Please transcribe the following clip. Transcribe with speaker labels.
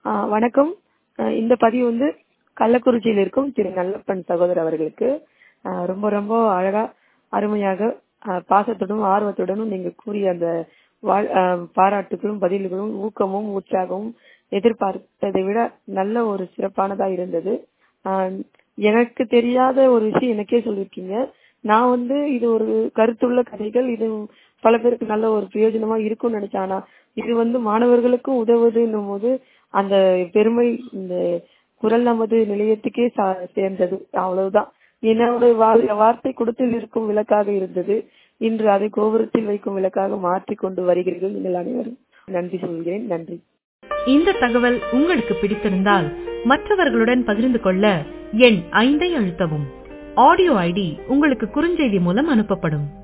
Speaker 1: ஆஹ் வணக்கம் ஆஹ் இந்த பதிவு வந்து கள்ளக்குறிச்சியில் இருக்கும் திரு நல்லப்பன் சகோதரர் அவர்களுக்கு ஆஹ் ரொம்ப ரொம்ப அழகா அருமையாக ஆஹ் பாசத்துடனும் ஆர்வத்துடனும் நீங்க கூறிய அந்த வாழ்- ஆஹ் பாராட்டுகளும் பதில்களும் ஊக்கமும் உற்சாகமும் எதிர்பார்த்ததை விட நல்ல ஒரு சிறப்பானதா இருந்தது ஆஹ் எனக்கு தெரியாத ஒரு விஷயம் எனக்கே சொல்லியிருக்கீங்க நான் வந்து இது ஒரு கருத்துள்ள கதைகள் இது பல பேருக்கு நல்ல ஒரு பிரயோஜனமா இருக்கும்னு நினைச்சேன் ஆனா இது வந்து மாணவர்களுக்கும் உதவுதுன்னும் போது அந்த பெருமை இந்த குரல் நமது நிலையத்துக்கே சா- சேர்ந்தது அவ்வளவுதான் என்னோட வா- வார்த்தை கொடுத்து இருக்கும் விளக்காக இருந்தது இன்று அதை கோபுரத்தில் வைக்கும் விளக்காக மாற்றிக் கொண்டு வருகிறீர்கள் நீங்கள் அனைவரும் நன்றி சொல்கிறேன் நன்றி
Speaker 2: இந்த தகவல் உங்களுக்கு பிடித்திருந்தால் மற்றவர்களுடன் பகிர்ந்து கொள்ள எண் ஐந்தை அழுத்தவும் ஆடியோ ஐடி உங்களுக்கு குறுஞ்செய்தி மூலம் அனுப்பப்படும்